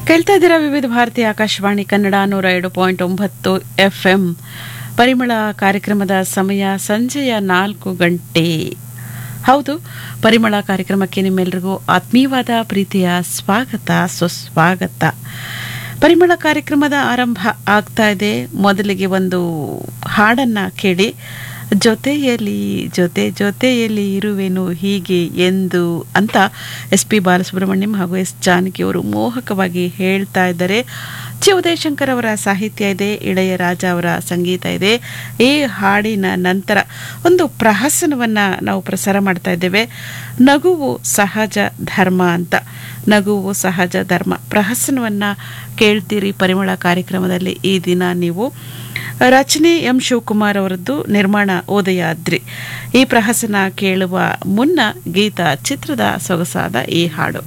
ಕೇಳ್ತಾ ಇದ್ದೀರಾ ವಿವಿಧ ಭಾರತಿ ಆಕಾಶವಾಣಿ ಕನ್ನಡ ನೂರ ಎರಡು ಪಾಯಿಂಟ್ ಒಂಬತ್ತು ಎಫ್ ಎಂ ಪರಿಮಳ ಕಾರ್ಯಕ್ರಮದ ಸಮಯ ಸಂಜೆಯ ನಾಲ್ಕು ಗಂಟೆ ಹೌದು ಪರಿಮಳ ಕಾರ್ಯಕ್ರಮಕ್ಕೆ ನಿಮ್ಮೆಲ್ಲರಿಗೂ ಆತ್ಮೀಯವಾದ ಪ್ರೀತಿಯ ಸ್ವಾಗತ ಸುಸ್ವಾಗತ ಪರಿಮಳ ಕಾರ್ಯಕ್ರಮದ ಆರಂಭ ಆಗ್ತಾ ಇದೆ ಮೊದಲಿಗೆ ಒಂದು ಹಾಡನ್ನ ಕೇಳಿ ಜೊತೆಯಲ್ಲಿ ಜೊತೆ ಜೊತೆಯಲ್ಲಿ ಇರುವೆನು ಹೀಗೆ ಎಂದು ಅಂತ ಎಸ್ ಪಿ ಬಾಲಸುಬ್ರಹ್ಮಣ್ಯಂ ಹಾಗೂ ಎಸ್ ಜಾನಕಿ ಅವರು ಮೋಹಕವಾಗಿ ಹೇಳ್ತಾ ಇದ್ದಾರೆ ಚಿ ಉದಯಶಂಕರ್ ಅವರ ಸಾಹಿತ್ಯ ಇದೆ ಇಳೆಯರಾಜ ಅವರ ಸಂಗೀತ ಇದೆ ಈ ಹಾಡಿನ ನಂತರ ಒಂದು ಪ್ರಹಸನವನ್ನ ನಾವು ಪ್ರಸಾರ ಮಾಡ್ತಾ ಇದ್ದೇವೆ ನಗುವು ಸಹಜ ಧರ್ಮ ಅಂತ ನಗುವು ಸಹಜ ಧರ್ಮ ಪ್ರಹಸನವನ್ನ ಕೇಳ್ತೀರಿ ಪರಿಮಳ ಕಾರ್ಯಕ್ರಮದಲ್ಲಿ ಈ ದಿನ ನೀವು ರಚನೆ ಎಂ ಶಿವಕುಮಾರ್ ಅವರದ್ದು ನಿರ್ಮಾಣ ಓದಯಾದ್ರಿ ಈ ಪ್ರಹಸನ ಕೇಳುವ ಮುನ್ನ ಗೀತ ಚಿತ್ರದ ಸೊಗಸಾದ ಈ ಹಾಡು